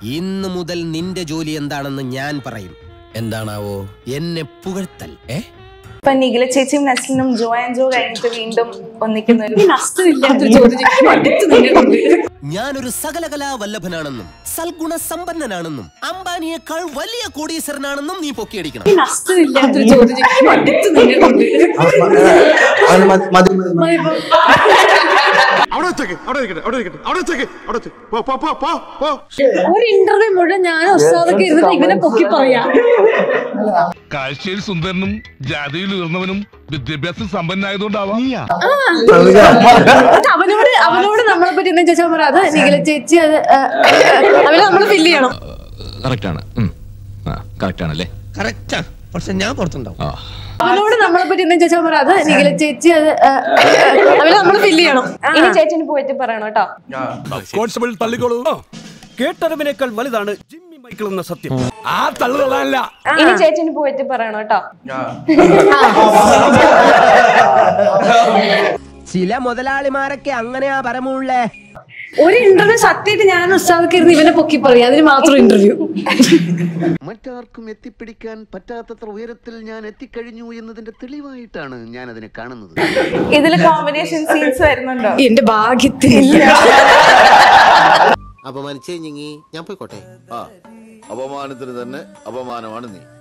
ഇന്ന് മുതൽ നിന്റെ ജോലി എന്താണെന്ന് ഞാൻ പറയും എന്താണാവോ എന്നെ പുകഴ്ത്തൽ ഏ ഇപ്പൊ നിഖില ചേച്ചിയും നസ്ലിനും ജോ ആൻഡ് ജോ കഴിഞ്ഞിട്ട് വീണ്ടും ഒന്നിക്കുന്ന ഒരു നഷ്ടമില്ലാത്തൊരു ചോദ്യം ചോദിക്കുമ്പോൾ അടുത്ത് നിന്നിട്ടുണ്ട് ഞാനൊരു സകലകലാ വല്ലഭനാണെന്നും സൽഗുണ സമ്പന്നനാണെന്നും അംബാനിയേക്കാൾ വലിയ കോടീശ്വരനാണെന്നും നീ പൊക്കിയടിക്കണം നഷ്ടമില്ലാത്തൊരു ചോദ്യം ചോദിക്കുമ്പോൾ അടുത്ത് നിന്നിട്ടുണ്ട് അവിടെ വെച്ചേക്ക് അവിടെ ഇരിക്കട്ടെ അവിടെ ഇരിക്കട്ടെ അവിടെ വെച്ചേക്ക് അവിടെ വെച്ചേക്ക് പോ പോ പോ പോ പോ ഒരു ഇന്റർവ്യൂ മുഴുവൻ ഞാൻ ഉസ്താദൊക്കെ ഇരുന്നിട്ട് ഇവനെ പൊക്കി പറയാം കാഴ്ചയിൽ സുന്ദരനും ജാതിയിൽ ഉയർന്നവനും വിദ്യാഭ്യാസം സമ്പന്നായതുകൊണ്ടാവാം എന്നിട്ട് അവനോട് അവനോട് നമ്മളെ പറ്റി എന്താ ചോദിച്ചാൽ പറയാം അത് നിഖില ചേച്ചി അത് ആ, അവനെ നമ്മൾ ഫില്ല് ചെയ്യണം കറക്റ്റ് ആണ് കറക്റ്റ് ആണല്ലേ കറക്റ്റാ പക്ഷെ ഞാൻ പുറത്തുണ്ടാവും ആ അവനോട് നമ്മളെ പറ്റി എന്താ ചോദിച്ചാൽ പറയാം അത് നിഖില ചേച്ചി അത് ആ, അവനെ നമ്മൾ ഫില്ല് ചെയ്യണം ഇനി ചേച്ചിന് പോയിട്ട് പറയണം കേട്ടോ കോൺസ്റ്റബിൾ തള്ളിക്കോളൂ കേട്ടറിവിനേക്കാൾ വലുതാണ് ജിമ്മി മൈക്കിൾ എന്ന സത്യം ആ തള്ളുകളല്ല ഇനി ചേച്ചിന് പോയിട്ട് പറയണം കേട്ടോ ചില മുതലാളിമാരൊക്കെ അങ്ങനെയാ പരമുള്ളേ ഒരു ഇന്റർവ്യൂ സത്യമായിട്ട് ഞാൻ ഉസ്താദൊക്കെ ഇരുന്ന് ഇവനെ പൊക്കി പറയാം അതിന് മാത്രം ഇന്റർവ്യൂ മറ്റാർക്കും എത്തിപ്പിടിക്കാൻ പറ്റാത്തത്ര ഉയരത്തിൽ ഞാൻ എത്തിക്കഴിഞ്ഞു എന്നതിന്റെ തെളിവായിട്ടാണ് ഞാൻ അതിനെ കാണുന്നത് ഇതില് കോമ്പിനേഷൻ സീൻസ് വരുന്നുണ്ടോ എന്റെ ഭാഗ്യത്തിനില്ല അപമാനിച്ചേ ഞങ്ങി ഞാൻ പോയിക്കോട്ടെ ആ അപമാനത്തിന് തന്നെ അപമാനമാണ് നീ